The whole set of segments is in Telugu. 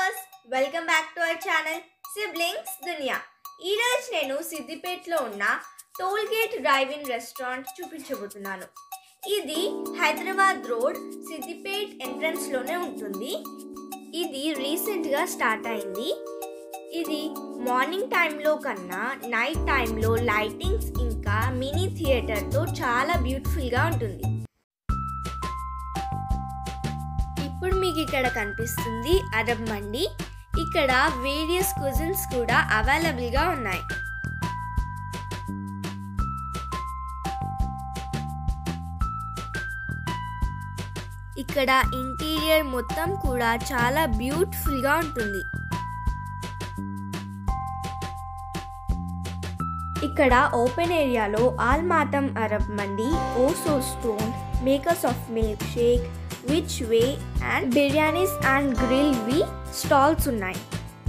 Viewers welcome back to our channel siblings Duniya ఈరోజు నేను సిద్దిపేటలో ఉన్న toll gate drive in restaurant చూపించబోతున్నాను ఇది హైదరాబాద్ రోడ్ సిద్దిపేట్ ఎంట్రన్స్లోనే ఉంటుంది ఇది రీసెంట్గా స్టార్ట్ అయింది ఇది మార్నింగ్ టైంలో కన్నా నైట్ టైంలో లైటింగ్స్ ఇంకా మినీ థియేటర్తో చాలా బ్యూటిఫుల్గా ఉంటుంది ఇప్పుడు మీకు ఇక్కడ కనిపిస్తుంది అరబ్ మండి ఇక్కడ వేరియస్ కుజిన్స్ కూడా అవైలబుల్గా ఉన్నాయి ఇక్కడ ఇంటీరియర్ మొత్తం కూడా చాలా బ్యూటిఫుల్గా ఉంటుంది ఇక్కడ ఓపెన్ ఏరియాలో ఆల్ మాతం అరబ్ మండి ఓసో stone makers of milkshake విచ్ వే అండ్ బిర్యానీస్ అండ్ గ్రిల్ వి స్టాల్స్ ఉన్నాయి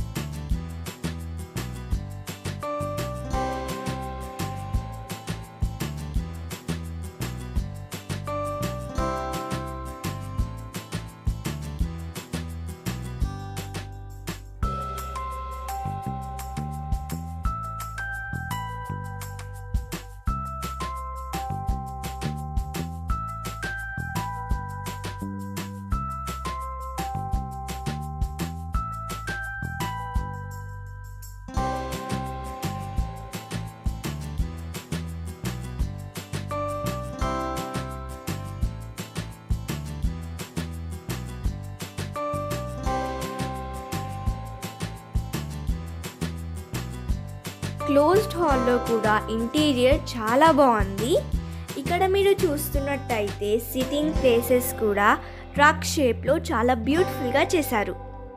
క్లోజ్డ్ హాల్లో కూడా ఇంటీరియర్ చాలా బాగుంది ఇక్కడ మీరు చూస్తున్నట్టయితే సిట్టింగ్ ప్లేసెస్ కూడా ట్రక్ షేప్లో చాలా బ్యూటిఫుల్గా చేశారు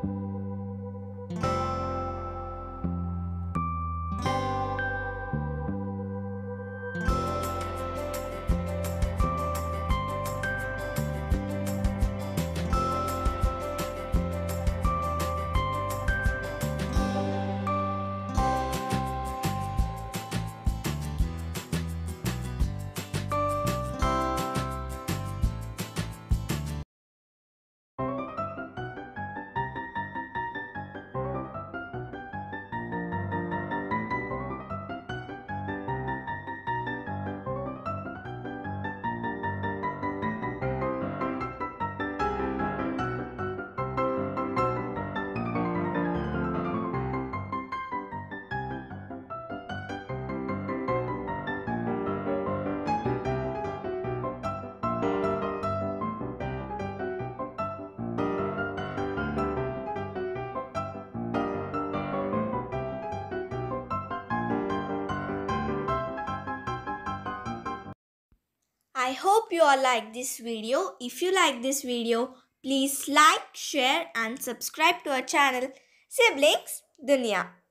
I hope you all like this video. If you like this video, please like, share and subscribe to our channel Siblings Dunya.